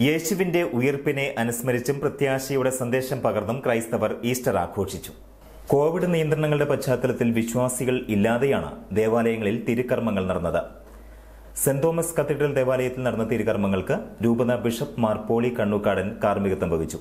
യേശുവിന്റെ ഉയർപ്പിനെ അനുസ്മരിച്ചും പ്രത്യാശയുടെ സന്ദേശം പകർന്നും ക്രൈസ്തവർ ഈസ്റ്റർ ആഘോഷിച്ചു കോവിഡ് നിയന്ത്രണങ്ങളുടെ പശ്ചാത്തലത്തിൽ വിശ്വാസികൾ ഇല്ലാതെയാണ് ദേവാലയങ്ങളിൽ തിരുക്കർമ്മങ്ങൾ നടന്നത് സെന്റ് തോമസ് കത്തീഡ്രൽ ദേവാലയത്തിൽ നടന്ന തിരുകർമ്മങ്ങൾക്ക് രൂപത ബിഷപ്പ് മാർ പോളി കണ്ണൂക്കാടൻ കാർമ്മികത്വം വഹിച്ചു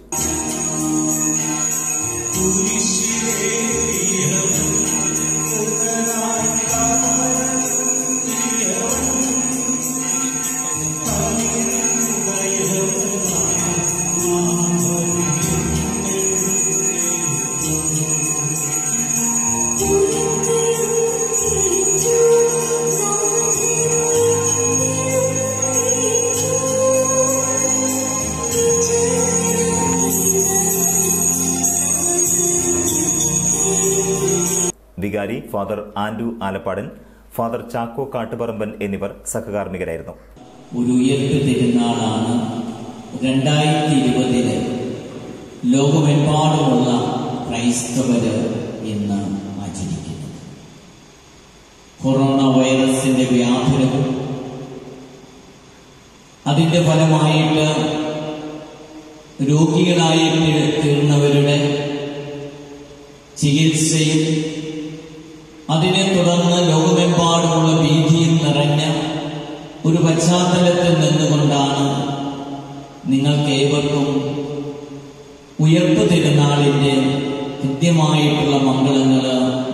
വികാരി ഫാദർ ആൻഡു ആലപ്പാടൻ ഫാദർ ചാക്കോ കാട്ടുപറമ്പൻ എന്നിവർ സഹകാർമ്മികരായിരുന്നു ഒരു ഉയർപ്പ് തിരുനാളാണ് രണ്ടായിരത്തി ഇരുപതില് ലോകമെമ്പാടുമുള്ള ക്രൈസ്തവര് ഇന്ന് ആചരിക്കുന്നത് കൊറോണ വൈറസിന്റെ വ്യാപനവും അതിന്റെ ഫലമായിട്ട് രോഗികളായി തീ- തീർന്നവരുടെ ചികിത്സയും അതിനെ തുടർന്ന് ലോകമെമ്പാടുമുള്ള ഭീതിയിൽ നിറഞ്ഞ ഒരു പശ്ചാത്തലത്തിൽ നിന്നുകൊണ്ടാണ് നിങ്ങൾക്ക് ഏവർക്കും ഉയർപ്പ് തിരുനാളിന്റെ കൃത്യമായിട്ടുള്ള മംഗളങ്ങൾ